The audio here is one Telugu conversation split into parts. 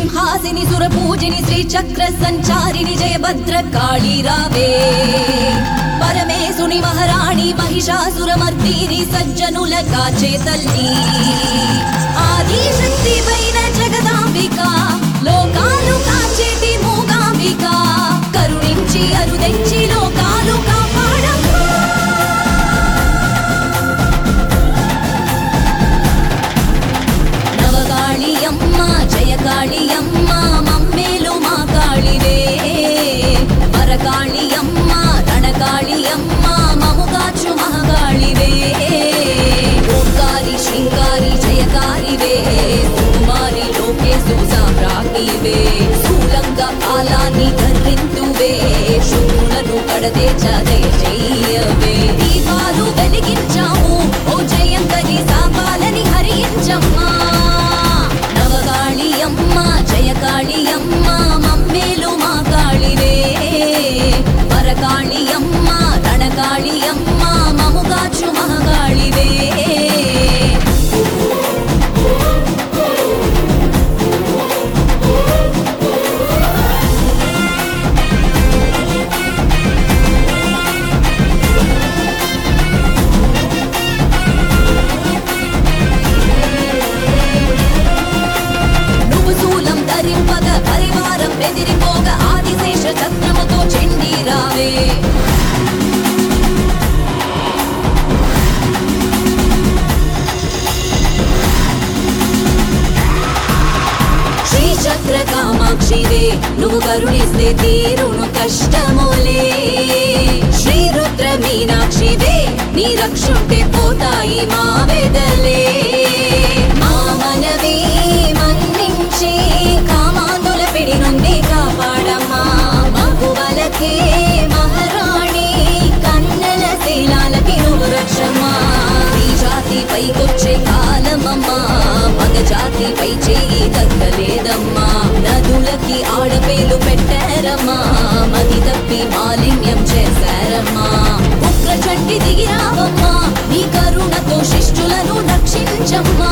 సింహాసిని సుర పూజిని శ్రీ చక్ర సంచారిణి జయభద్ర కాళీ రావే పరమేశుని మహారాణి మహిషాసురమర్దిని సజ్జనుల కాచే తల్లి ఆది శక్తి పైన జగదాంబిక లోకాలు కాచేటి మూగాంబిక కరుణించి అరుదెంచి లోకాలు కాపాడమ్మా నవగాళి అమ్మ జయకాళి అమ్మ మమ్మేలు మా కాళివే పరకాళి అమ్మ రణకాళి అమ్మ మముగాచు మహగాళివే ఓంకారి శృంగారి జయకారివే సుకుమారి లోకేశు సామ్రాజ్ఞివే స్థూలంగ కాలాన్ని ధరింతువే శూలను కడదే చదే చెయ్యవే దీపాలు వెలిగించాము ఓ జయంకరి సాపాలని హరించమ్మా నవగాళి అమ్మ జయకాళి అమ్మ మమ్మేలు మా కాళివే పరకాళి అమ్మ రణకాళి అమ్మ మముగాచు మహగాళివే నువ్వు శూలం ధరింపగ పరివారం బెదిరిపోగ ఆదిశేష చక్రముతో చెండి రావే శ్రీచక్ర కామాక్షివే నువ్వు కరుణిస్తే తీరును కష్టములే శ్రీ రుద్ర మీనాక్షివే నీ రక్షుంటే పోతాయి మా వెదలే మా మనవే మన్నించే కామాందుల పిడి నుండి కాపాడమ్మా మగువలకే మహారాణి కన్నెల శీలాలకి నువ్వు రక్షమ్మా ఈ జాతి పైకొచ్చే కాలమమ్మా మగ జాతిపై చేయి తగ్గలేదమ్మా నదులకి ఆడపేలు పెట్టారమ్మా మది తప్పి మాలిన్యం చేశారమ్మా ఉగ్ర చండి దిగిరావమ్మా నీ కరుణతో శిష్టులను రక్షించమ్మా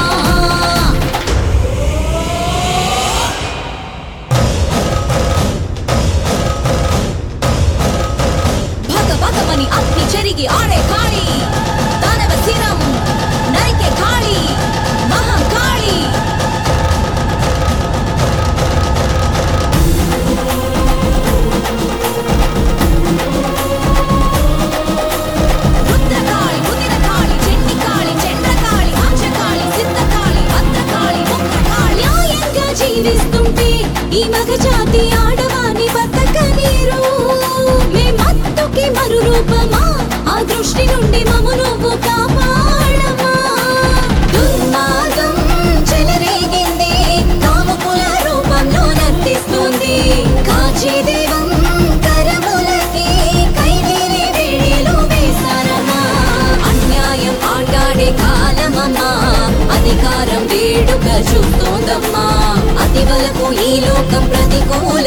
భగ భగమని అగ్ని చెరిగి ఆడే కాళి దానవ శిరం నరికే కాళి మహాకాళి రుద్రకాళి ఉదిరకాళి చెండికాళి చంద్రకాళి అంశకాళి సిద్ధకాళి భద్రకాళి ముక్రకాళి న్యాయంగా జీవిస్తుంటే ఈ మగ జాతి ఆడవాని బతకనీరు మేమత్తుకి మరు రూపమా ఆ దృష్టి నుండి మము నువ్వు కాపాడమా దుర్మార్గం చెలరేగింది కాముకుల రూపంలో నర్తిస్తుంది కాచి దేవం కరములకి కైవేలి వేడిలో వేశారమ్మా అన్యాయం ఆటాడే కాలమమ్మా అధికారం వేడుక చూస్తోందమ్మా అతి వలకు ఈ లోకం ప్రతికూల